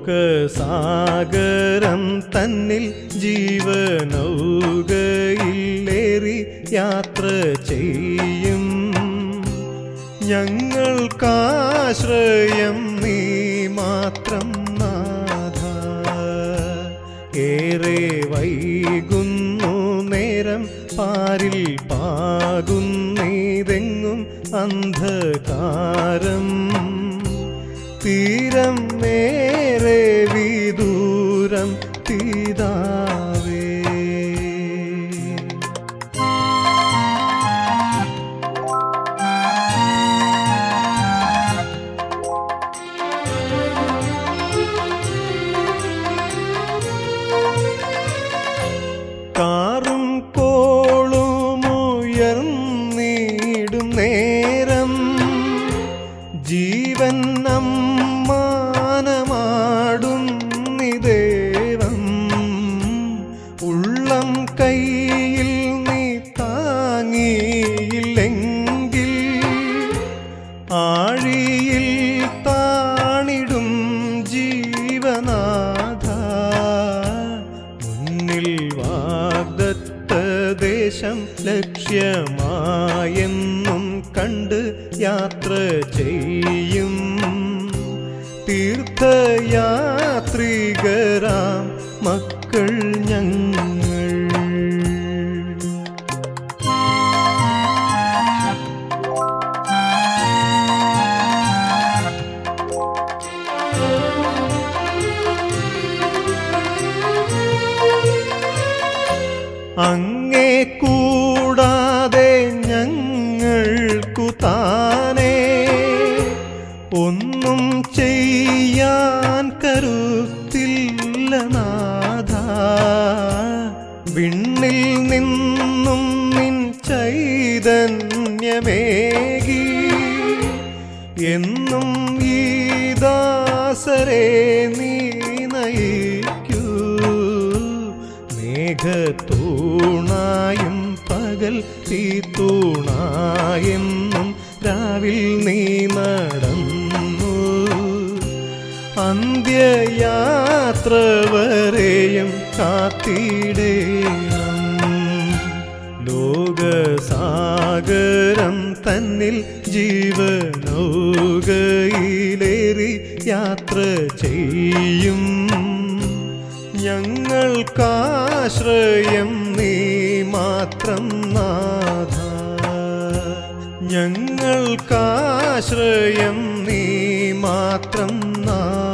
ലോകസാഗരം തന്നിൽ ജീവനൗകയിലേറി യാത്ര ചെയ്യും ഞങ്ങൾക്കാശ്രയം നീ മാത്രം നാഥ ഏറെ വൈകുന്നു നേരം പാരിൽ പാകുന്നീതെങ്ങും അന്ധകാരം തീരം നേരെ വിദൂരം തീതാവേ കാറും കോളും ഉയർന്നിടും നേരം ജീവൻ അമ്മാനമാടും നിദേവം ഉള്ളം കയ്യിൽ നീ താങ്ങിയില്ലെങ്കിൽ ആഴിയിൽ താണിടും ജീവനാഥ മുന്നിൽ വാഗ്ദത്ത ദേശം ലക്ഷ്യമായെന്നും കണ്ട് യാത്ര ചെയ്യും തീർത്ഥയാത്രികരാം മക്കൾ ഞങ്ങൾ അങ്ങേ കൂടാതെ ഞങ്ങൾക്കു താനേ ഒന്നും ചെയ്യാൻ കരുത്തില്ല നാഥ വിണ്ണിൽ നിന്നും നിൻ ചൈതന്യമേകി എന്നും ഈ ദാസരെ നീ നയിക്കൂ മേഘത്തൂണായും പകൽ തീത്തൂണായെന്നും രാവിൽ നീ നടന്നു അന്ത്യയാത്ര വരെയും കാത്തിടേണം ലോകസാഗരം തന്നിൽ ജീവനൗകയിലേറി യാത്ര ചെയ്യും ഞങ്ങൾക്കാശ്രയം നീ മാത്രം നാഥ ഞങ്ങൾക്കാശ്രയം നീ മാത്രം നാഥ